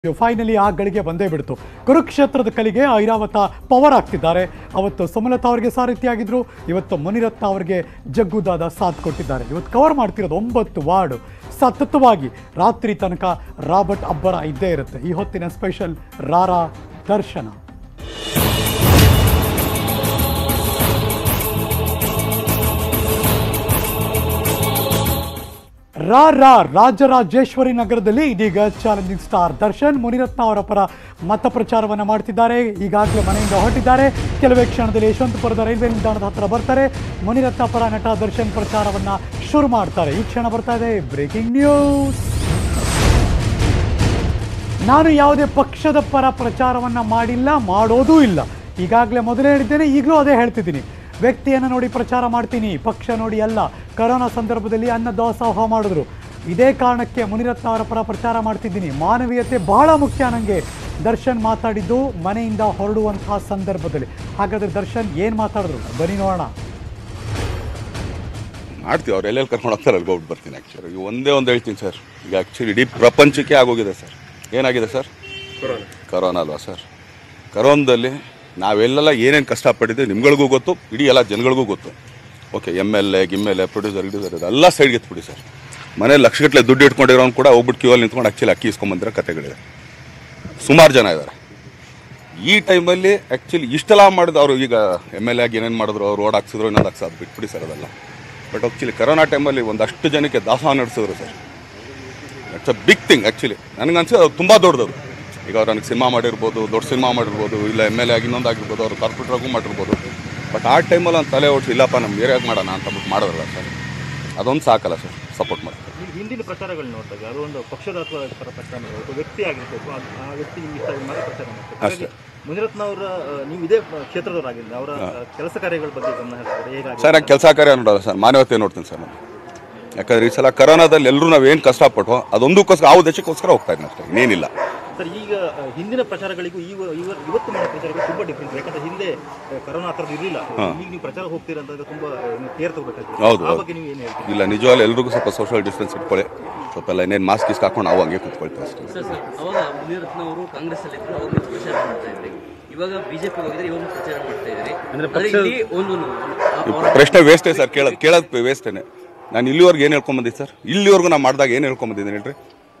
Finally ಆ ಗಳಿಗೆ ಬಂದೇ ಬಿಡ್ತು ಕುರುಕ್ಷೇತ್ರದ ಕಲಿಗೆ ಐರಾವತ ಪವರ್ ಆಗ್ತಿದ್ದಾರೆ ಅವತ್ತು ಸುಮಲತಾ ಅವರಿಗೆ ಸಾರಥಿಯಾಗಿದ್ರು ಇವತ್ತು ಮುನಿರತ್ನ ಅವರಿಗೆ ಜಗ್ಗುದಾದ ಸಾಥ್ ಕೊಟ್ಟಿದ್ದಾರೆ ಇವತ್ತು ಕವರ್ ಮಾಡ್ತಿರೋದು ಒಂಬತ್ತು ವಾರ್ಡ್ ಸತತವಾಗಿ ರಾತ್ರಿ ತನಕ ರಾಬರ್ಟ್ ಅಬ್ಬರ ಇದ್ದೇ ಇರುತ್ತೆ ಈ ಹೊತ್ತಿನ ಸ್ಪೆಷಲ್ ರಾರಾ ದರ್ಶನ ರಾ ರಾ ರಾಜರಾಜೇಶ್ವರಿ ನಗರದಲ್ಲಿ ಇದೀಗ ಚಾಲೆಂಜಿಂಗ್ ಸ್ಟಾರ್ ದರ್ಶನ್ ಮುನಿರತ್ನ ಅವರ ಪರ ಮತ ಪ್ರಚಾರವನ್ನು ಮಾಡ್ತಿದ್ದಾರೆ ಈಗಾಗಲೇ ಮನೆಯಿಂದ ಹೊರಟಿದ್ದಾರೆ ಕೆಲವೇ ಕ್ಷಣದಲ್ಲಿ ಯಶವಂತಪುರದ ರೈಲ್ವೆ ನಿಲ್ದಾಣದ ಹತ್ರ ಬರ್ತಾರೆ ಮುನಿರತ್ನ ಪರ ನಟ ದರ್ಶನ್ ಪ್ರಚಾರವನ್ನ ಶುರು ಮಾಡ್ತಾರೆ ಈ ಕ್ಷಣ ಬರ್ತಾ ಇದೆ ಬ್ರೇಕಿಂಗ್ ನ್ಯೂಸ್ ನಾನು ಯಾವುದೇ ಪಕ್ಷದ ಪರ ಪ್ರಚಾರವನ್ನ ಮಾಡಿಲ್ಲ ಮಾಡೋದೂ ಇಲ್ಲ ಈಗಾಗಲೇ ಮೊದಲೇ ಹೇಳಿದ್ದೇನೆ ಈಗಲೂ ಅದೇ ಹೇಳ್ತಿದ್ದೀನಿ ವ್ಯಕ್ತಿಯನ್ನು ನೋಡಿ ಪ್ರಚಾರ ಮಾಡ್ತೀನಿ ಪಕ್ಷ ನೋಡಿ ಅಲ್ಲ ಕರೋನಾ ಸಂದರ್ಭದಲ್ಲಿ ಅನ್ನ ದಾಸೋಹ ಮಾಡಿದ್ರು ಇದೇ ಕಾರಣಕ್ಕೆ ಮುನಿರತ್ನ ಅವರ ಪರ ಪ್ರಚಾರ ಮಾಡ್ತಿದ್ದೀನಿ ಮಾನವೀಯತೆ ಬಹಳ ಮುಖ್ಯ ನನಗೆ ದರ್ಶನ್ ಮಾತಾಡಿದ್ದು ಮನೆಯಿಂದ ಹೊರಡುವಂತಹ ಸಂದರ್ಭದಲ್ಲಿ ಹಾಗಾದ್ರೆ ದರ್ಶನ್ ಏನು ಮಾತಾಡಿದ್ರು ಬನ್ನಿ ನೋಡೋಣ ಮಾಡ್ತೀವಿ ಅವ್ರು ಎಲ್ಲೆಲ್ಲಿ ಕರ್ಕೊಂಡು ಹೋಗ್ತಾರೆ ಅಲ್ಲಿ ಹೋಗ್ಬಿಟ್ಟು ಬರ್ತೀನಿ ಆ್ಯಕ್ಚುಲಿ ಈಗ ಒಂದೇ ಒಂದು ಹೇಳ್ತೀನಿ ಸರ್ ಈಗ ಆ್ಯಕ್ಚುಲಿ ಇಡೀ ಪ್ರಪಂಚಕ್ಕೆ ಆಗೋಗಿದೆ ಸರ್ ಏನಾಗಿದೆ ಸರ್ ಕರೋನಾ ಅಲ್ವಾ ಸರ್ ಕರೋನಾದಲ್ಲಿ ನಾವೆಲ್ಲೆಲ್ಲ ಏನೇನು ಕಷ್ಟಪಟ್ಟಿದ್ದೀವಿ ನಿಮ್ಗಳಿಗೂ ಗೊತ್ತು ಇಡೀ ಎಲ್ಲ ಜನಗಳಿಗೂ ಗೊತ್ತು ಓಕೆ ಎಮ್ ಎಲ್ ಎ ಗಿಮ್ ಎಲ್ ಎ ಪ್ರೊಡ್ಯೂಸರ್ ಗಿಡ್ಯೂಸರ್ ಇದೆಲ್ಲ ಸೈಡ್ಗೆ ಎತ್ಬಿಡಿ ಸರ್ ಮನೇಲಿ ಲಕ್ಷಗಟ್ಟಲೆ ದುಡ್ಡು ಇಟ್ಕೊಂಡಿರೋನು ಕೂಡ ಹೋಗ್ಬಿಟ್ಟು ಕ್ಯೂ ಅಲ್ಲಿ ನಿಂತ್ಕೊಂಡು ಆ್ಯಕ್ಚುಲಿ ಅಕ್ಕಿ ಇಸ್ಕೊಂಬಂದಿರೋ ಕತೆಗಳಿದೆ ಸುಮಾರು ಜನ ಇದ್ದಾರೆ ಈ ಟೈಮಲ್ಲಿ ಆ್ಯಕ್ಚುಲಿ ಇಷ್ಟೆಲ್ಲ ಮಾಡಿದ್ರು ಅವರು ಈಗ ಎಮ್ ಎಲ್ ಎ ಆಗಿ ಏನೇನು ಮಾಡಿದ್ರು ಅವ್ರು ರೋಡ್ ಹಾಕ್ಸಿದ್ರು ಇನ್ನೊಂದು ಹಾಕ್ಸೋದು ಬಿಟ್ಬಿಡಿ ಸರ್ ಅದೆಲ್ಲ ಬಟ್ ಆ್ಯಕ್ಚುಲಿ ಕರೋನಾ ಟೈಮಲ್ಲಿ ಒಂದಷ್ಟು ಜನಕ್ಕೆ ದಾಸೋಹ ನಡೆಸಿದ್ರು sir it's a big thing actually ನನಗನ್ಸಿದ್ದು ಅದು ತುಂಬ ದೊಡ್ಡದು ಈಗ ಅವ್ರು ನನಗೆ ಸಿನಿಮಾ ಮಾಡಿರ್ಬೋದು ದೊಡ್ಡ ಸಿನಿಮಾ ಮಾಡಿರ್ಬೋದು ಇಲ್ಲ ಎಮ್ ಎಲ್ ಎ ಆಗಿ ಇನ್ನೊಂದು ಆಗಿರ್ಬೋದು ಅವ್ರು ಕಾರ್ಪೊರೇಟ್ರಾಗೂ ಮಾಡಿರ್ಬೋದು ಬಟ್ ಆ ಟೈಮಲ್ಲಿ ಒಂದು ತಲೆ ಓಡಿಸಿ ಇಲ್ಲಪ್ಪ ನಮ್ಮ ಏರಿಯಾಗ ಮಾಡೋಣ ಅಂತ ಬಿಟ್ಟು ಮಾಡೋದಲ್ಲ ಸರ್ ಅದೊಂದು ಸಾಕಲ್ಲ ಸರ್ ಸಪೋರ್ಟ್ ಮಾಡ್ತಾರೆ ನೀವು ಹಿಂದಿನ ಪ್ರಚಾರಗಳು ನೋಡಿದಾಗ ಅದು ಒಂದು ಪಕ್ಷದ ಅಥವಾ ಪರ ಪ್ರಚಾರ ಮಾಡಬೇಕು ಒಬ್ಬ ವ್ಯಕ್ತಿ ಆಗಿರ್ಬೇಕು ಆ- ಆ ವ್ಯಕ್ತಿ ನಿಮ್ಗೆ ಇಷ್ಟ ಆಗಿ ಮಾತ್ರ ಪ್ರಚಾರ ಮಾಡಬೇಕು ಹಾಗಾಗಿ ಮುನಿರತ್ನ ಅವರ ಆ, ನೀವು ಇದೇ ಕ್ಷೇತ್ರದವರಾಗಿದ್ದ ಅವರ ಆ, ಕೆಲಸ ಕಾರ್ಯಗಳ ಬಗ್ಗೆ ಗಮನ ಹರಿಸಿದ್ರೆ ಹೇಗಾಗಿ ಸರ್ ನಾನು ಕೆಲಸ ಕಾರ್ಯ ನೋಡೋಲ್ಲ ಸರ್ ಮಾನವತೆ ನೋಡ್ತೀನಿ ಸರ್ ನಾನು ಯಾಕಂದ್ರೆ ಈ ಸಲ ಕರೋನಾದಲ್ಲಿ ಎಲ್ಲರೂ ನಾವೇನು ಕಷ್ಟಪಟ್ಟು ಅದೊಂದಕ್ಕೋಸ್ಕರ ಆ ಉದ್ದೇಶಕ್ಕೋಸ್ಕರ ಹೋಗ್ತಾ ಇದ್ದೀನಿ ಅಷ್ಟೇ ಇನ್ನೇನಿಲ್ಲ ಸರ್ ಈಗ ಆ, ಹಿಂದಿನ ಪ್ರಚಾರಗಳಿಗೂ ಈಗ ಇವ- ಇವತ್ತು ಮಾಡೋ ಪ್ರಚಾರಗಳು ತುಂಬಾ ಡಿಫ್ರೆನ್ಸ್ ಯಾಕಂದ್ರೆ ಹಿಂದೆ ಆ, ಕರೋನಾ ಆ ಥರದ್ದು ಇರಲಿಲ್ಲ ಈಗ ನೀವು ಪ್ರಚಾರ ಹೋಗ್ತೀರಾ ಅಂತಂದ್ರೆ ತುಂಬಾ ಕೇರ್ ತಗೋಬೇಕಾಗ್ತದೆ ಹೌದು, ಆ ಹೌದು. ಬಗ್ಗೆ ನೀವು ಏನು ಹೇಳ್ತೀರಿ ಇಲ್ಲ ನಿಜವಾಗ್ಲೂ ಎಲ್ರಿಗೂ ಸ್ವಲ್ಪ ಸೋಷಿಯಲ್ ಡಿಸ್ಟೆನ್ಸ್ ಇಟ್ಕೊಳ್ಳಿ ಸ್ವಲ್ಪ ಎಲ್ಲ ಇನ್ನೇನು ಮಾಸ್ಕ್ ಗೀಸ್ಕ್ ಹಾಕೊಂಡು ನಾವು ಹಂಗೆ ಕೂತ್ಕೊಳ್ತೀವಿ ಅಷ್ಟೇ ಸರ್ ಸರ್ ಅವಾಗ ಮುನಿರತ್ನ ಅವರು ಕಾಂಗ್ರೆಸ್ ಅಲ್ಲಿ ಇದ್ರು ಅವಾಗ ನೀವು ಪ್ರಚಾರ ಮಾಡ್ತಾ ಇದ್ರಿ ಇವಾಗ ಬಿಜೆಪಿ ಹೋಗಿದ್ರೆ ಇವಾಗ ಪ್ರಚಾರ ಮಾಡ್ತಾ ಇದ್ರಿ ಅಂದ್ರೆ ಇಲ್ಲಿ ಒಂದು ಅವರ ಪ್ರಶ್ನೆ ವೇಸ್ಟೇ ಸರ್ ಕೇಳೋದು ಕೇಳೋದು ವೇಸ್ಟೇನೆ ನಾನು ಇಲ್ಲಿವರೆಗೂ ಏನು ಹೇಳ್ಕೊಂಬಂದಿದ್ದೆ ಸರ್ ಇಲ್ಲಿವರೆಗೂ ನಾನು ಮಾಡಿದಾಗ ಏನು ಹೇಳ್ಕೊಂಬಂದಿದ್ದೀನಿ ಹೇಳ್ರಿ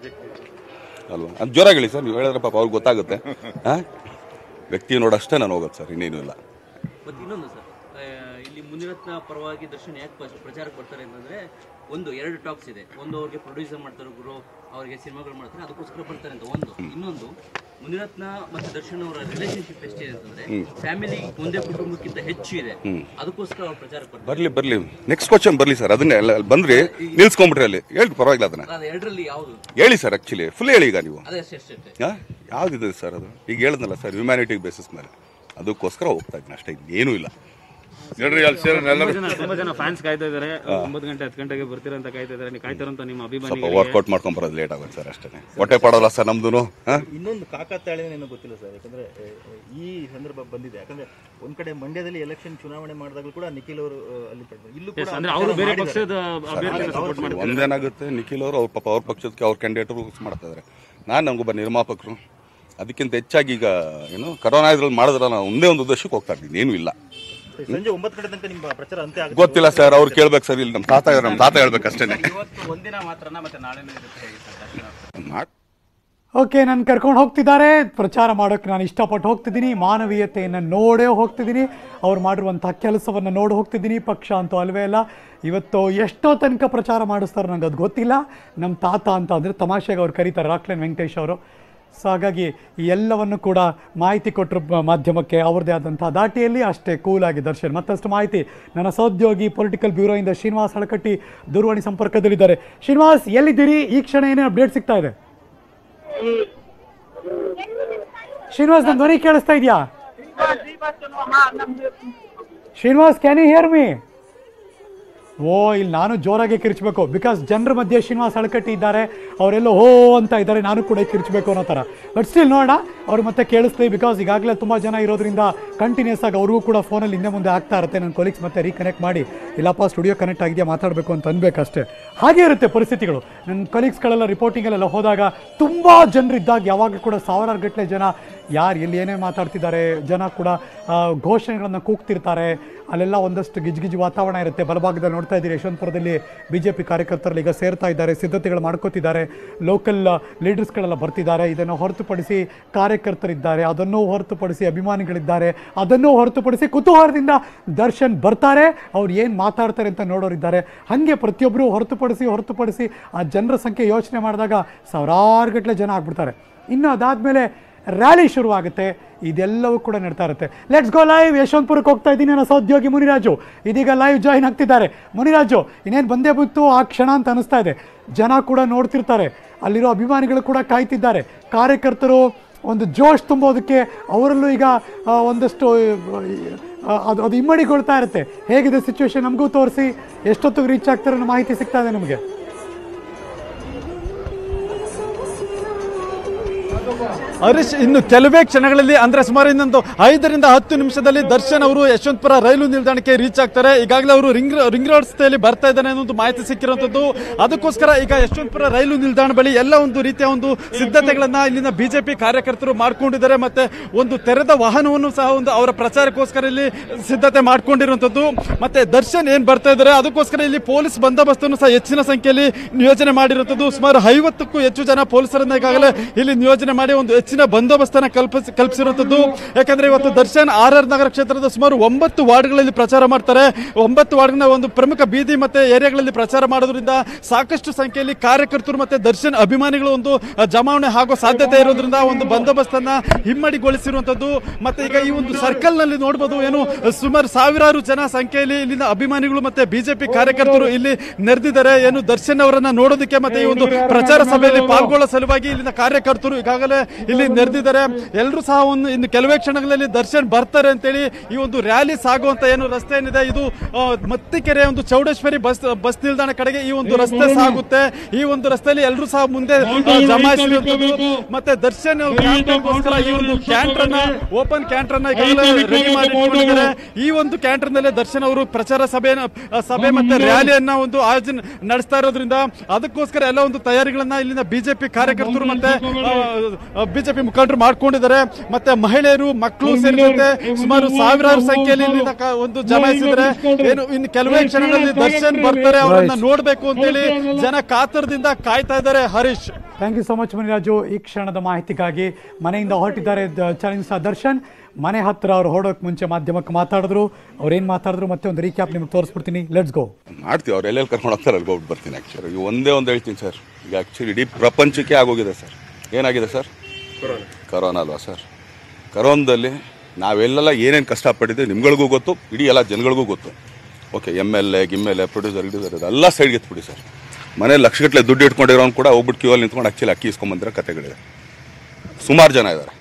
ಅಲ್ವಾ ಅದು ಜೋರಾಗಿ ಹೇಳಿ ಸರ್ ನೀವು ಹೇಳಿದ್ರೆ ಪಾಪ ಅವ್ರಿಗೆ ಗೊತ್ತಾಗುತ್ತೆ ಹಾಂ ವ್ಯಕ್ತಿ ನೋಡಷ್ಟೇ ನಾನು ಹೋಗೋದು ಸರ್ ಇನ್ನೇನು ಇಲ್ಲ ಮತ್ತೆ ಇನ್ನೊಂದು ಸರ್ ಆ, ಇಲ್ಲಿ ಮುನಿರತ್ನ ಪರವಾಗಿ ದರ್ಶನ್ ಯಾಕೆ ಪ್ರ- ಪ್ರಚಾರಕ್ಕೆ ಬರ್ತಾರೆ ಅಂತಂದ್ರೆ ಒಂದು ಎರಡು ಟಾಕ್ಸ್ ಇದೆ ಒಂದು ಅವ್ರಿಗೆ ಪ್ರೊಡ್ಯೂಸರ್ ಮಾಡ್ತಾರೆ ಗುರು ಅವ್ರಿಗೆ ಸಿನಿಮಾಗಳು ಮಾಡ್ತಾರೆ ಅದಕ್ಕೋಸ್ಕರ ಬರ್ತಾರೆ ಅಂತ ಒಂದು ಇನ್ನೊಂದು ಮುನಿರತ್ನ ಮತ್ತೆ ದರ್ಶನ್ ಅವರ ರಿಲೇಶನ್ಶಿಪ್ ಎಷ್ಟಿದೆ ಅಂತಂದ್ರೆ ಫ್ಯಾಮಿಲಿ ಒಂದೇ ಕುಟುಂಬಕ್ಕಿಂತ ಹೆಚ್ಚು ಇದೆ ಅದಕ್ಕೋಸ್ಕರ ಅವ್ರು ಪ್ರಚಾರಕ್ಕೆ ಬರ್ತಾರೆ ಬರಲಿ ಬರಲಿ ನೆಕ್ಸ್ಟ್ ಕ್ವಶನ್ ಬರಲಿ ಸರ್ ಅದನ್ನೇ ಅಲ್ಲ ಅಲ್ಲಿ ಬಂದ್ರಿ ನಿಲ್ಸ್ಕೊಂಬಿಟ್ರಿ ಅಲ್ಲಿ ಹೇಳಿ ಪರವಾಗಿಲ್ಲ ಅದನ್ನ ಅದು ಎರಡರಲ್ಲಿ ಯಾವುದು ಹೇಳಿ ಸರ್ ಆ್ಯಕ್ಚುಲಿ ಫುಲ್ ಹೇಳಿ ಈಗ ನೀವು ಅದೇ ಅಷ್ಟೇ ಅಷ್ಟೇ ಹಾಂ ಯಾವುದಿದೆ ಸರ್ ಅದು ಈಗ ಹೇಳಿದ್ನಲ್ಲ ಸರ್ ಹ್ಯುಮ್ಯಾನಿಟಿ ಬೇಸಿಸ್ ಮೇಲೆ ಅದಕ್ಕೋಸ್ಕರ ಹೋಗ್ತಾ ಇದ್ದೀನಿ ಅಷ್ಟೇ ಇನ್ನೇನೂ ಇಲ್ಲ ನೋಡ್ರಿ ಅಲ್ಲಿ ಸೇರಿ ಎಲ್ಲರೂ ಜನ ತುಂಬಾ ಜನ ಫ್ಯಾನ್ಸ್ ಕಾಯ್ತಾ ಇದಾರೆ ಒಂಬತ್ತು ಗಂಟೆ ಹತ್ತು ಗಂಟೆಗೆ ಬರ್ತೀರಾ ಅಂತ ಕಾಯ್ತಾ ಇದಾರೆ ನೀವು ಕಾಯ್ತಾರಂತ ನಿಮ್ಮ ಸ್ವಲ್ಪ ಅಭಿಮಾನಿಗಳಿಗೆ ವರ್ಕೌಟ್ ಮಾಡ್ಕೊಂಡ್ ಬರೋದು ಲೇಟ್ ಆಗುತ್ತೆ ಸರ್ ಅಷ್ಟೇ ಹೊಟ್ಟೆ ಪಡೋಲ್ಲ ಸರ್ ನಮ್ದು ಹಾಂ ಇನ್ನೊಂದು ಕಾಕತಾಳೆ ಏನೋ ಗೊತ್ತಿಲ್ಲ ಸರ್ ಯಾಕಂದ್ರೆ ಆ, ಈ ಸಂದರ್ಭ ಬಂದಿದೆ ಯಾಕಂದ್ರೆ ಒಂದ್ ಕಡೆ ಮಂಡ್ಯದಲ್ಲಿ ಎಲೆಕ್ಷನ್ ಚುನಾವಣೆ ಮಾಡಿದಾಗಲೂ ಕೂಡ ನಿಖಿಲ್ ಅವರು ಆ, ಅಲ್ಲಿ ಪಡ್ತಾರೆ. ಇಲ್ಲೂ ಕೂಡ ಅಂದ್ರೆ ಅವರು ಬೇರೆ ಮಾಡಿದ್ದಾರೆ. ಪಕ್ಷದ ಅಭ್ಯರ್ಥಿನ ಸಪೋರ್ಟ್ ಮಾಡ್ತಾರೆ ಒಂದೇನಾಗುತ್ತೆ ನಿಖಿಲ್ ಅವರು ಅವ್ರ ಪಾಪ ಅವ್ರ ಪಕ್ಷದಕ್ಕೆ ಅವ್ರ ಕ್ಯಾಂಡಿಡೇಟರು ಮಾಡ್ತಾ ಇದ್ದಾರೆ ನಾನು ನಮಗೊಬ್ಬ ನಿರ್ಮಾಪಕರು ಅದಕ್ಕಿಂತ ಹೆಚ್ಚಾಗಿ ಈಗ ಏನು ಕರೋನಾ ಇದ್ರಲ್ಲಿ ಮಾಡಿದ್ರಲ್ಲ ನಾನು ಒಂದೇ ಒಂದು ಉದ್ದೇಶಕ್ಕೆ ಹೋಗ್ತಾ ಇದ್ದೀನಿ ಏನೂ ಇಲ್ಲ ಸಂಜೆ ಒಂಬತ್ತು ಗಂಟೆ ತನಕ ನಿಮ್ಮ ಪ್ರಚಾರ ಅಂತ್ಯ ಆಗುತ್ತೆ ಗೊತ್ತಿಲ್ಲ ಸರ್ ಅವ್ರು ಕೇಳ್ಬೇಕು ಸರ್ ಇಲ್ಲಿ ನಮ್ಮ ತಾತ ಇದ್ದಾರೆ ನಮ್ಮ ತಾತ ಹೇಳ್ಬೇಕು ಅಷ್ಟೇ ಇವತ್ತು ಒಂದಿನ ಮಾತ್ರನ ಮತ್ತೆ ನಾಳೆನೂ ಇರುತ್ತೆ ಹೇಗೆ ಸರ್ ದರ್ಶನ ಮಾಡಿ ಓಕೆ ನಾನು ಕರ್ಕೊಂಡು ಹೋಗ್ತಿದ್ದಾರೆ ಪ್ರಚಾರ ಮಾಡೋಕ್ಕೆ ನಾನು ಇಷ್ಟಪಟ್ಟು ಹೋಗ್ತಿದ್ದೀನಿ ಮಾನವೀಯತೆಯನ್ನು ನೋಡೇ ಹೋಗ್ತಿದ್ದೀನಿ ಅವ್ರು ಮಾಡಿರುವಂಥ ಕೆಲಸವನ್ನು ನೋಡಿ ಹೋಗ್ತಿದ್ದೀನಿ ಪಕ್ಷ ಅಂತೂ ಅಲ್ವೇ ಅಲ್ಲ ಇವತ್ತು ಎಷ್ಟೋ ತನಕ ಪ್ರಚಾರ ಮಾಡಿಸ್ತಾರೆ ನಂಗೆ ಅದು ಗೊತ್ತಿಲ್ಲ ನಮ್ಮ ತಾತ ಅಂತ ಅಂದರೆ ತಮಾಷೆಗೆ ಅವ್ರು ಕರೀತಾರೆ ರಾಕ್ಲೈನ್ ವೆಂಕಟೇಶ್ ಅವರು ಸೊ ಹಾಗಾಗಿ ಈ ಎಲ್ಲವನ್ನು ಕೂಡ ಮಾಹಿತಿ ಕೊಟ್ಟರು ಮಾಧ್ಯಮಕ್ಕೆ ಅವ್ರದ್ದೇ ಆದಂಥ ದಾಟಿಯಲ್ಲಿ ಅಷ್ಟೇ ಕೂಲಾಗಿ ದರ್ಶನ್ ಮತ್ತಷ್ಟು ಮಾಹಿತಿ ನನ್ನ ಸಹೋದ್ಯೋಗಿ ಪೊಲಿಟಿಕಲ್ ಬ್ಯೂರೋಯಿಂದ ಶ್ರೀನಿವಾಸ್ ಹಳಕಟ್ಟಿ ದೂರವಾಣಿ ಸಂಪರ್ಕದಲ್ಲಿದ್ದಾರೆ ಶ್ರೀನಿವಾಸ್ ಎಲ್ಲಿದ್ದೀರಿ ಈ ಕ್ಷಣ ಏನೇ ಅಪ್ಡೇಟ್ ಸಿಗ್ತಾ ಇದೆ ಶ್ರೀನಿವಾಸ್ ನನ್ನ ಧ್ವನಿ ಕೇಳಿಸ್ತಾ ಇದೆಯಾ Srinivas can you hear me ಓ ಇಲ್ಲಿ ನಾನು ಜೋರಾಗಿ ಕಿರ್ಚಬೇಕು ಬಿಕಾಸ್ ಜನರ ಮಧ್ಯೆ ಶ್ರೀನಿವಾಸ್ ಅಳಕಟ್ಟಿ ಇದ್ದಾರೆ ಅವರೆಲ್ಲ ಓ ಅಂತ ಇದ್ದಾರೆ ನಾನು ಕೂಡ ಕಿರ್ಚಬೇಕು ಅನ್ನೋ ಥರ ಬಟ್ ಸ್ಟಿಲ್ ನೋಡೋಣ ಅವ್ರು ಮತ್ತೆ ಕೇಳಿಸ್ಲಿ ಬಿಕಾಸ್ ಈಗಾಗಲೇ ತುಂಬ ಜನ ಇರೋದ್ರಿಂದ ಕಂಟಿನ್ಯೂಸ್ ಆಗಿ ಅವ್ರಿಗೂ ಕೂಡ ಫೋನಲ್ಲಿ ಹಿಂದೆ ಮುಂದೆ ಆಗ್ತಾ ಇರುತ್ತೆ ನನ್ನ ಕೊಲೀಗ್ಸ್ ಮತ್ತೆ ರೀಕನೆಕ್ಟ್ ಮಾಡಿ ಇಲ್ಲಪ್ಪ ಸ್ಟುಡಿಯೋ ಕನೆಕ್ಟ್ ಆಗಿದೆಯಾ ಮಾತಾಡಬೇಕು ಅಂತ ಅನ್ಬೇಕಷ್ಟೇ ಹಾಗೆ ಇರುತ್ತೆ ಪರಿಸ್ಥಿತಿಗಳು ನನ್ನ ಕೊಲೀಗ್ಸ್ಗಳೆಲ್ಲ ರಿಪೋರ್ಟಿಂಗಲ್ಲೆಲ್ಲ ಹೋದಾಗ ತುಂಬ ಜನರಿದ್ದಾಗ ಯಾವಾಗಲೂ ಕೂಡ ಸಾವಿರಾರು ಗಟ್ಟಲೆ ಜನ ಯಾರು ಎಲ್ಲಿ ಏನೇ ಮಾತಾಡ್ತಿದ್ದಾರೆ ಜನ ಕೂಡ ಆ, ಘೋಷಣೆಗಳನ್ನು ಕೂಗ್ತಿರ್ತಾರೆ ಅಲ್ಲೆಲ್ಲ ಒಂದಷ್ಟು ಗಿಜ್ಗಿಜ್ ವಾತಾವರಣ ಇರುತ್ತೆ ಬಲಭಾಗದಲ್ಲಿ ನೋಡ್ತಾ ಇದ್ದೀರಿ ಯಶವಂತಪುರದಲ್ಲಿ ಬಿ ಜೆ ಪಿ ಕಾರ್ಯಕರ್ತರಲ್ಲಿ ಈಗ ಸೇರ್ತಾ ಇದ್ದಾರೆ ಸಿದ್ಧತೆಗಳು ಮಾಡ್ಕೋತಿದ್ದಾರೆ ಲೋಕಲ್ ಲೀಡರ್ಸ್ಗಳೆಲ್ಲ ಬರ್ತಿದ್ದಾರೆ ಇದನ್ನು ಹೊರತುಪಡಿಸಿ ಕಾರ್ಯಕರ್ತರಿದ್ದಾರೆ ಅದನ್ನು ಹೊರತುಪಡಿಸಿ ಅಭಿಮಾನಿಗಳಿದ್ದಾರೆ ಅದನ್ನು ಹೊರತುಪಡಿಸಿ ಕುತೂಹಲದಿಂದ ದರ್ಶನ್ ಬರ್ತಾರೆ ಅವ್ರು ಏನು ಮಾತಾಡ್ತಾರೆ ಅಂತ ನೋಡೋರಿದ್ದಾರೆ ಹಾಗೆ ಪ್ರತಿಯೊಬ್ಬರು ಹೊರತುಪಡಿಸಿ ಹೊರತುಪಡಿಸಿ ಆ ಜನರ ಸಂಖ್ಯೆ ಯೋಚನೆ ಮಾಡಿದಾಗ ಸಾವಿರಾರು ಗಟ್ಟಲೆ ಜನ ಆಗ್ಬಿಡ್ತಾರೆ ಇನ್ನು ಅದಾದಮೇಲೆ ರ್ಯಾಲಿ ಶುರುವಾಗುತ್ತೆ ಇದೆಲ್ಲವೂ ಕೂಡ ನಡ್ತಾ ಇರುತ್ತೆ ಲೆಟ್ಸ್ ಗೋ ಲೈವ್ ಯಶವಂತಪುರಕ್ಕೆ ಹೋಗ್ತಾ ಇದ್ದೀನಿ ನನ್ನ ಸಹೋದ್ಯೋಗಿ ಮುನಿರಾಜು ಇದೀಗ ಲೈವ್ ಜಾಯಿನ್ ಆಗ್ತಿದ್ದಾರೆ ಮುನಿರಾಜು ಇನ್ನೇನು ಬಂದೇ ಬಂತು ಆ ಕ್ಷಣ ಅಂತ ಅನಿಸ್ತಾ ಇದೆ ಜನ ಕೂಡ ನೋಡ್ತಿರ್ತಾರೆ ಅಲ್ಲಿರೋ ಅಭಿಮಾನಿಗಳು ಕೂಡ ಕಾಯ್ತಿದ್ದಾರೆ ಕಾರ್ಯಕರ್ತರು ಒಂದು ಜೋಶ್ ತುಂಬೋದಕ್ಕೆ ಅವರಲ್ಲೂ ಈಗ ಆ, ಒಂದಷ್ಟು ಆ, ಅದು ಅದು ಇಮ್ಮಡಿಗೊಳ್ತಾ ಇರುತ್ತೆ ಹೇಗಿದೆ ಸಿಚುವೇಶನ್ ನಮಗೂ ತೋರಿಸಿ ಎಷ್ಟೊತ್ತಿಗೆ ರೀಚ್ ಆಗ್ತಾರೆ ಅನ್ನೋ ಮಾಹಿತಿ ಸಿಗ್ತಾ ಇದೆ ನಮಗೆ ಹರೀಶ್ ಇನ್ನು ಕೆಲವೇ ಕ್ಷಣಗಳಲ್ಲಿ ಅಂದ್ರೆ ಸುಮಾರು ಇನ್ನೊಂದು ಐದರಿಂದ ಹತ್ತು ನಿಮಿಷದಲ್ಲಿ ದರ್ಶನ್ ಅವರು ಯಶವಂತಪುರ ರೈಲು ನಿಲ್ದಾಣಕ್ಕೆ ರೀಚ್ ಆಗ್ತಾರೆ ಈಗಾಗಲೇ ಅವರು ರಿಂಗ್ ರಿಂಗ್ ರೋಡ್ ರಸ್ತೆಯಲ್ಲಿ ಬರ್ತಾ ಇದ್ದಾನೆ ಅನ್ನೋ ಮಾಹಿತಿ ಸಿಕ್ಕಿರುವಂತದ್ದು ಅದಕ್ಕೋಸ್ಕರ ಈಗ ಯಶವಂತಪುರ ರೈಲು ನಿಲ್ದಾಣ ಬಳಿ ಎಲ್ಲ ಒಂದು ರೀತಿಯ ಒಂದು ಸಿದ್ಧತೆಗಳನ್ನ ಇಲ್ಲಿನ ಬಿಜೆಪಿ ಕಾರ್ಯಕರ್ತರು ಮಾಡ್ಕೊಂಡಿದ್ದಾರೆ ಮತ್ತೆ ಒಂದು ತೆರೆದ ವಾಹನವನ್ನು ಸಹ ಒಂದು ಅವರ ಪ್ರಚಾರಕ್ಕೋಸ್ಕರ ಇಲ್ಲಿ ಸಿದ್ಧತೆ ಮಾಡ್ಕೊಂಡಿರುವಂತದ್ದು ಮತ್ತೆ ದರ್ಶನ್ ಏನ್ ಬರ್ತಾ ಇದ್ದಾರೆ ಅದಕ್ಕೋಸ್ಕರ ಇಲ್ಲಿ ಪೊಲೀಸ್ ಬಂದೋಬಸ್ತನ್ನು ಸಹ ಹೆಚ್ಚಿನ ಸಂಖ್ಯೆಯಲ್ಲಿ ನಿಯೋಜನೆ ಮಾಡಿರುವಂತದ್ದು ಸುಮಾರು ಐವತ್ತಕ್ಕೂ ಹೆಚ್ಚು ಜನ ಪೊಲೀಸರನ್ನ ಈಗಾಗಲೇ ಇಲ್ಲಿ ನಿಯೋಜನೆ ಮಾಡಿ ಒಂದು ಹೆಚ್ಚಿನ ಬಂದೋಬಸ್ತನ್ನ ಕಲ್ಪಿಸ್ ಕಲ್ಪಿಸಿರುವಂತದ್ದು ಯಾಕಂದ್ರೆ ಇವತ್ತು ದರ್ಶನ್ ಆರ್ ಆರ್ ನಗರ ಕ್ಷೇತ್ರದ ಸುಮಾರು ಒಂಬತ್ತು ವಾರ್ಡ್ಗಳಲ್ಲಿ ಪ್ರಚಾರ ಮಾಡ್ತಾರೆ ಒಂಬತ್ತು ವಾರ್ಡ್ನ ಒಂದು ಪ್ರಮುಖ ಬೀದಿ ಮತ್ತೆ ಏರಿಯಾಗಳಲ್ಲಿ ಪ್ರಚಾರ ಮಾಡೋದ್ರಿಂದ ಸಾಕಷ್ಟು ಸಂಖ್ಯೆಯಲ್ಲಿ ಕಾರ್ಯಕರ್ತರು ಮತ್ತೆ ದರ್ಶನ್ ಅಭಿಮಾನಿಗಳು ಒಂದು ಅಹ್, ಜಮಾವಣೆ ಆಗೋ ಸಾಧ್ಯತೆ ಇರೋದ್ರಿಂದ ಒಂದು ಬಂದೋಬಸ್ತನ್ನ ಹಿಮ್ಮಡಿಗೊಳಿಸಿರುವಂತದ್ದು ಮತ್ತೆ ಈಗ ಈ ಒಂದು ಸರ್ಕಲ್ ನಲ್ಲಿ ನೋಡಬಹುದು ಏನು ಸುಮಾರು ಸಾವಿರಾರು ಜನ ಸಂಖ್ಯೆಯಲ್ಲಿ ಇಲ್ಲಿನ ಅಭಿಮಾನಿಗಳು ಮತ್ತೆ ಬಿಜೆಪಿ ಕಾರ್ಯಕರ್ತರು ಇಲ್ಲಿ ನೆರೆದಿದ್ದಾರೆ ಏನು ದರ್ಶನ್ ಅವರನ್ನ ನೋಡೋದಕ್ಕೆ ಮತ್ತೆ ಈ ಒಂದು ಪ್ರಚಾರ ಸಭೆಯಲ್ಲಿ ಪಾಲ್ಗೊಳ್ಳೋ ಸಲುವಾಗಿ ಇಲ್ಲಿನ ಕಾರ್ಯಕರ್ತರು ಈಗಾಗಲೇ ಇಲ್ಲಿ ನೆರೆದಿದ್ದಾರೆ ಎಲ್ಲರೂ ಸಹ ಒಂದು ಇನ್ನು ಕೆಲವೇ ಕ್ಷಣಗಳಲ್ಲಿ ದರ್ಶನ್ ಬರ್ತಾರೆ ಅಂತೇಳಿ ಈ ಒಂದು ರ್ಯಾಲಿ ಸಾಗುವಂತ ಏನು ರಸ್ತೆ ಏನಿದೆ ಇದು ಆ, ಮತ್ತಿಕೆರೆ ಒಂದು ಚೌಡೇಶ್ವರಿ ಬಸ್ ಬಸ್ ನಿಲ್ದಾಣ ಕಡೆಗೆ ಈ ಒಂದು ರಸ್ತೆ ಸಾಗುತ್ತೆ ಈ ಒಂದು ರಸ್ತೆಯಲ್ಲಿ ಎಲ್ಲರೂ ಸಹ ಮುಂದೆ ಆ, ಜಮಾಯಿಸಿರುವಂತದ್ದು ಮತ್ತೆ ದರ್ಶನ್ ಕ್ಯಾಂಪೇನ್ಗೋಸ್ಕರ ಈ ಒಂದು ಕ್ಯಾಂಟರ್ ಅನ್ನ ಓಪನ್ ಕ್ಯಾಂಟರ್ ಅನ್ನ ಈಗಾಗಲೇ ರೆಡಿ ಮಾಡಿ ಇಟ್ಕೊಂಡಿದ್ದಾರೆ. ಈ ಒಂದು ಕ್ಯಾಂಟರ್ ನಲ್ಲಿ ದರ್ಶನ್ ಅವರು ಪ್ರಚಾರ ಸಭೆ ಸಭೆ ಮತ್ತೆ ರ್ಯಾಲಿಯನ್ನ ಒಂದು ಆಯೋಜನೆ ನಡೆಸ್ತಾ ಇರೋದ್ರಿಂದ ಅದಕ್ಕೋಸ್ಕರ ಎಲ್ಲ ಒಂದು ತಯಾರಿಗಳನ್ನ ಇಲ್ಲಿನ ಬಿಜೆಪಿ ಕಾರ್ಯಕರ್ತರು ಮತ್ತೆ ಬಿಜೆಪಿ ಮುಖಂಡರು ಮಾಡ್ಕೊಂಡಿದ್ದಾರೆ ಮತ್ತೆ ಮಹಿಳೆಯರು ಮಕ್ಕಳು ಸೇರಿದಂತೆ ಸುಮಾರು ಸಾವಿರಾರು ಸಂಖ್ಯೆಯಲ್ಲಿ ಇಲ್ಲಿಂದ ಕ- ಒಂದು ಜಮಾಯಿಸಿದ್ರೆ ಏನು ಇನ್ನು ಕೆಲವೇ ಕ್ಷಣಗಳಲ್ಲಿ ದರ್ಶನ್ ಬರ್ತಾರೆ ಅವರನ್ನ ನೋಡ್ಬೇಕು ಅಂತೇಳಿ ಜನ ಕಾತರದಿಂದ ಕಾಯ್ತಾ ಇದ್ದಾರೆ Harish thank you so much Muniraju ಈ ಕ್ಷಣದ ಮಾಹಿತಿಗಾಗಿ ಮನೆಯಿಂದ ಹೊರಟಿದ್ದಾರೆ ದ- ಚಾಲೆಂಜ್ ಸ್ಟಾರ್ ದರ್ಶನ್ ಮನೆ ಹತ್ರ ಅವ್ರು ಹೊರಡೋಕೆ ಮುಂಚೆ ಮಾಧ್ಯಮಕ್ಕೆ ಮಾತಾಡಿದ್ರು ಅವ್ರೇನು ಮಾತಾಡಿದ್ರು ಮತ್ತೆ ಒಂದು ರೀಕ್ಯಾಪ್ ನಿಮ್ಗೆ ತೋರಿಸ್ಬಿಡ್ತೀನಿ ಲೆಟ್ಸ್ ಗೋ ಮಾಡ್ತೀವಿ ಅವ್ರು ಎಲ್ಲೆಲ್ಲಿ ಕರ್ಕೊಂಡು ಹೋಗ್ತಾರೆ ಅಲ್ಲಿ ಹೋಗ್ಬಿಟ್ಟು ಬರ್ತೀನಿ ಆ್ಯಕ್ಚುಲಿ ಈಗ ಒಂದೇ ಒಂದು ಹೇಳ್ತೀನಿ ಸರ್ ಈಗ ಆ್ಯಕ್ಚುಲಿ ಇಡೀ ಪ್ರಪಂಚಕ್ಕೆ ಆಗೋಗಿದೆ ಸರ್ ಏನಾಗಿದೆ ಸರ್ ಕರೋನಾ ಅಲ್ವಾ ಸರ್ ಕರೋನದಲ್ಲಿ ನಾವೆಲ್ಲೆಲ್ಲ ಏನೇನು ಕಷ್ಟಪಟ್ಟಿದ್ದೀವಿ ನಿಮ್ಗಳಿಗೂ ಗೊತ್ತು ಇಡೀ ಎಲ್ಲ ಜನಗಳಿಗೂ ಗೊತ್ತು ಓಕೆ ಎಮ್ ಎಲ್ ಎ ಗಿಮ್ ಎಲ್ ಎ ಪ್ರೊಡ್ಯೂಸರ್ ಗಿಡ್ಯೂಸರ್ ಇದೆಲ್ಲ ಸೈಡ್ಗೆ ಎತ್ಬಿಡಿ ಸರ್ ಮನೇಲಿ ಲಕ್ಷಗಟ್ಟಲೆ ದುಡ್ಡು ಇಟ್ಕೊಂಡಿರೋನು ಕೂಡ ಹೋಗ್ಬಿಟ್ಟು ಕ್ಯೂ ಅಲ್ಲಿ ನಿಂತ್ಕೊಂಡು ಆ್ಯಕ್ಚುಲಿ ಅಕ್ಕಿ ಇಸ್ಕೊಂಬಂದಿರೋ ಕತೆಗಳಿದೆ ಸುಮಾರು ಜನ ಇದ್ದಾರೆ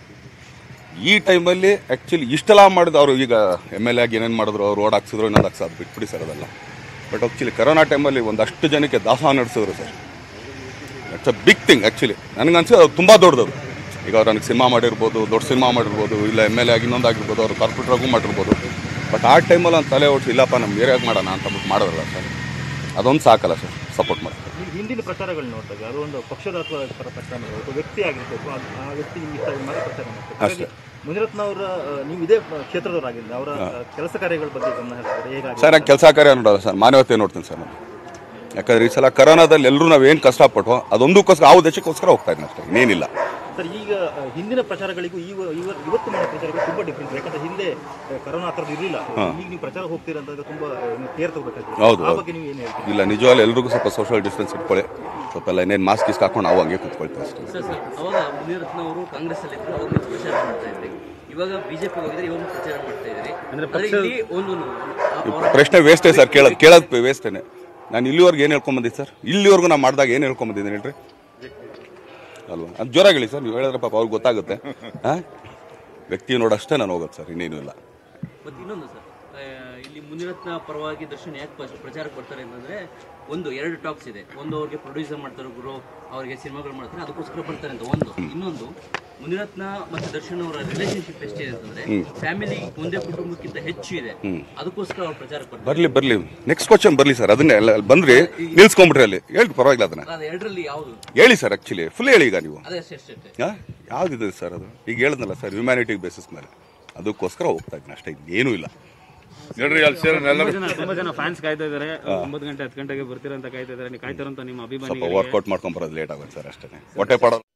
ಈ ಟೈಮಲ್ಲಿ ಆ್ಯಕ್ಚುಲಿ ಇಷ್ಟೆಲ್ಲ ಮಾಡಿದ್ರು ಅವರು ಈಗ ಎಮ್ ಎಲ್ ಎ ಆಗಿ ಏನೇನು ಮಾಡಿದ್ರು ಅವ್ರು ರೋಡ್ ಹಾಕ್ಸಿದ್ರು ಇನ್ನೊಂದು ಹಾಕ್ಸೋದು ಬಿಟ್ಬಿಡಿ ಸರ್ ಅದೆಲ್ಲ ಬಟ್ ಆ್ಯಕ್ಚುಲಿ ಕರೋನಾ ಟೈಮಲ್ಲಿ ಒಂದಷ್ಟು ಜನಕ್ಕೆ ದಾಸೋಹ ನಡೆಸಿದ್ರು sir it's a big thing actually ನನಗನ್ಸಿದ್ದು ಅದು ತುಂಬ ದೊಡ್ಡದು ಈಗ ಅವ್ರು ನನಗೆ ಸಿನಿಮಾ ಮಾಡಿರ್ಬೋದು ದೊಡ್ಡ ಸಿನಿಮಾ ಮಾಡಿರ್ಬೋದು ಇಲ್ಲ ಎಮ್ ಎಲ್ ಎ ಆಗಿ ಇನ್ನೊಂದು ಆಗಿರ್ಬೋದು ಅವ್ರು ಕಾರ್ಪೊರೇಟ್ರಾಗೂ ಮಾಡಿರ್ಬೋದು ಬಟ್ ಆ ಟೈಮಲ್ಲಿ ಒಂದು ತಲೆ ಓಡಿಸಿ ಇಲ್ಲಪ್ಪ ನಮ್ಮ ಏರಿಯಾಗ ಮಾಡೋಣ ಅಂತ ಬಿಟ್ಟು ಮಾಡೋದಲ್ಲ ಸರ್ ಅದೊಂದು ಸಾಕಲ್ಲ ಸರ್ ಸಪೋರ್ಟ್ ಮಾಡ್ತಾರೆ ನೀವು ಹಿಂದಿನ ಪ್ರಚಾರಗಳು ನೋಡಿದಾಗ ಅದು ಒಂದು ಪಕ್ಷದ ಅಥವಾ ಪರ ಪ್ರಚಾರ ಮಾಡಬೇಕು ಒಬ್ಬ ವ್ಯಕ್ತಿ ಆಗಿರ್ಬೇಕು ಆ- ಆ ವ್ಯಕ್ತಿ ನಿಮ್ಗೆ ಇಷ್ಟ ಆಗಿ ಮಾತ್ರ ಪ್ರಚಾರ ಮಾಡ್ತಾರೆ ಹಾಗಾಗಿ ಮುನಿರತ್ನ ಅವರ ಆ, ನೀವು ಇದೇ ಕ್ಷೇತ್ರದವರಾಗಿದ್ದ ಅವರ ಆ, ಕೆಲಸ ಕಾರ್ಯಗಳ ಬಗ್ಗೆ ಗಮನ ಹರಿಸಿದ್ರೆ ಹೇಗಾಗಿ ಸರ್ ನಾನು ಕೆಲಸ ಕಾರ್ಯ ನೋಡೋಲ್ಲ ಸರ್ ಮಾನವತೆ ನೋಡ್ತೀನಿ ಸರ್ ನಾನು ಯಾಕಂದ್ರೆ ಈ ಸಲ ಕರೋನಾದಲ್ಲಿ ಎಲ್ಲರೂ ನಾವೇನು ಕಷ್ಟಪಟ್ಟು ಅದೊಂದಕ್ಕೋಸ್ಕರ ಆ ಉದ್ದೇಶಕ್ಕೋಸ್ಕರ ಹೋಗ್ತಾ ಇದ್ದೀನಿ ಅಷ್ಟೇ ಇನ್ನೇನಿಲ್ಲ ಸರ್ ಈಗ ಆ, ಹಿಂದಿನ ಪ್ರಚಾರಗಳಿಗೂ ಈಗ ಇವ- ಇವತ್ತು ಮಾಡೋ ಪ್ರಚಾರಗಳು ತುಂಬಾ ಡಿಫ್ರೆನ್ಸ್ ಯಾಕಂದ್ರೆ ಹಿಂದೆ ಆ, ಕರೋನಾ ಆ ಥರದ್ದು ಇರಲಿಲ್ಲ ಈಗ ನೀವು ಪ್ರಚಾರ ಹೋಗ್ತೀರಾ ಅಂತಂದ್ರೆ ತುಂಬಾ ಕೇರ್ ತಗೋಬೇಕಾಗ್ತದೆ ಹೌದು, ಆ ಹೌದು. ಬಗ್ಗೆ ನೀವು ಏನು ಹೇಳ್ತೀರಿ ಇಲ್ಲ ನಿಜವಾಗ್ಲೂ ಎಲ್ರಿಗೂ ಸ್ವಲ್ಪ ಸೋಷಿಯಲ್ ಡಿಸ್ಟೆನ್ಸ್ ಇಟ್ಕೊಳ್ಳಿ ಸ್ವಲ್ಪ ಎಲ್ಲ ಇನ್ನೇನು ಮಾಸ್ಕ್ ಗೀಸ್ಕ್ ಹಾಕೊಂಡು ನಾವು ಹಂಗೆ ಕೂತ್ಕೊಳ್ತೀವಿ ಅಷ್ಟೇ ಸರ್ ಸರ್ ಅವಾಗ ಮುನಿರತ್ನ ಅವರು ಕಾಂಗ್ರೆಸ್ ಅಲ್ಲಿ ಇದ್ರು ಅವಾಗ ನೀವು ಪ್ರಚಾರ ಮಾಡ್ತಾ ಇದ್ರಿ ಇವಾಗ ಬಿಜೆಪಿ ಹೋಗಿದ್ರೆ ಇವಾಗ ಪ್ರಚಾರ ಮಾಡ್ತಾ ಇದ್ರಿ ಅಂದ್ರೆ ಇಲ್ಲಿ ಒಂದು ಅವರ ಪ್ರಶ್ನೆ ವೇಸ್ಟೇ ಸರ್ ಕೇಳೋದು ಕೇಳೋದು ವೇಸ್ಟೇನೆ ನಾನು ಇಲ್ಲಿವರೆಗೂ ಏನು ಹೇಳ್ಕೊಂಬಂದಿದ್ದೆ ಸರ್ ಇಲ್ಲಿವರೆಗೂ ನಾನು ಮಾಡಿದಾಗ ಏನು ಹೇಳ್ಕೊಂಬಂದಿದ್ದೀನಿ ಹೇಳ್ರಿ ಅಲ್ವಾ ಅದು ಜೋರಾಗಿ ಹೇಳಿ ಸರ್ ನೀವು ಹೇಳಿದ್ರೆ ಪಾಪ ಅವ್ರಿಗೆ ಗೊತ್ತಾಗುತ್ತೆ ಹಾಂ ವ್ಯಕ್ತಿ ನೋಡಷ್ಟೇ ನಾನು ಹೋಗೋದು ಸರ್ ಇನ್ನೇನು ಇಲ್ಲ ಮತ್ತೆ ಇನ್ನೊಂದು ಸರ್ ಆ, ಇಲ್ಲಿ ಇಲ್ಲಿ ಮುನಿರತ್ನ ಪರವಾಗಿ ದರ್ಶನ್ ಯಾಕೆ ಪ್ರ- ಪ್ರಚಾರಕ್ಕೆ ಬರ್ತಾರೆ ಅಂತಂದ್ರೆ ಒಂದು ಎರಡು ಟಾಕ್ಸ್ ಇದೆ ಒಂದು ಅವ್ರಿಗೆ ಪ್ರೊಡ್ಯೂಸರ್ ಮಾಡ್ತಾರೆ ಗುರು ಅವರಿಗೆ ಸಿನಿಮಾಗಳು ಮಾಡ್ತಾರೆ ಅದಕ್ಕೋಸ್ಕರ ಬರ್ತಾರೆ ಅಂತ ಒಂದು ಇನ್ನೊಂದು ಮುನಿರತ್ನ ಮತ್ತೆ ದರ್ಶನ್ ಅವರ ರಿಲೇಶನ್ಶಿಪ್ ಎಷ್ಟಿದೆ ಅಂತಂದ್ರೆ ಫ್ಯಾಮಿಲಿ ಒಂದೇ ಕುಟುಂಬಕ್ಕಿಂತ ಹೆಚ್ಚು ಇದೆ ಅದಕ್ಕೋಸ್ಕರ ಅವ್ರು ಪ್ರಚಾರಕ್ಕೆ ಬರ್ತಾರೆ ಬರಲಿ ಬರಲಿ ನೆಕ್ಸ್ಟ್ ಕ್ವಶನ್ ಬರಲಿ ಸರ್ ಅದನ್ನೇ ಅಲ್ಲ ಅಲ್ಲಿ ಬಂದ್ರಿ ನಿಲ್ಸ್ಕೊಂಬಿಟ್ರಿ ಅಲ್ಲಿ ಹೇಳಿ ಪರವಾಗಿಲ್ಲ ಅದನ್ನ ಅದು ಎರಡರಲ್ಲಿ ಯಾವುದು ಹೇಳಿ ಸರ್ ಆ್ಯಕ್ಚುಲಿ ಫುಲ್ ಹೇಳಿ ಈಗ ನೀವು ಅದೇ ಅಷ್ಟೇ ಅಷ್ಟೇ ಹಾಂ ಯಾವುದಿದೆ ಸರ್ ಅದು ಈಗ ಹೇಳಿದ್ನಲ್ಲ ಸರ್ ಹ್ಯುಮ್ಯಾನಿಟಿ ಬೇಸಿಸ್ ಮೇಲೆ ಅದಕ್ಕೋಸ್ಕರ ಹೋಗ್ತಾ ಇದ್ದೀನಿ ಅಷ್ಟೇ ಏನೂ ಇಲ್ಲ ನೋಡ್ರಿ ಅಲ್ಲಿ ಸೇರಿ ತುಂಬಾ ಜನ ತುಂಬಾ ಜನ ಫ್ಯಾನ್ಸ್ ಕಾಯ್ತಾ ಇದಾರೆ ಒಂಬತ್ತು ಗಂಟೆ ಹತ್ತು ಗಂಟೆಗೆ ಬರ್ತೀರಾ ಅಂತ ಕಾಯ್ತಾ ಇದಾರೆ ನೀವು ಕಾಯ್ತಾರಂತ ನಿಮ್ಮ ಸ್ವಲ್ಪ ಅಭಿಮಾನಿಗಳಿಗೆ ವರ್ಕೌಟ್ ಮಾಡ್ಕೊಂಡ್ ಬರೋದು ಲೇಟ್ ಆಗುತ್ತೆ ಸರ್ ಅಷ್ಟೇ ಹೊಟ್ಟೆ ಪಡೋ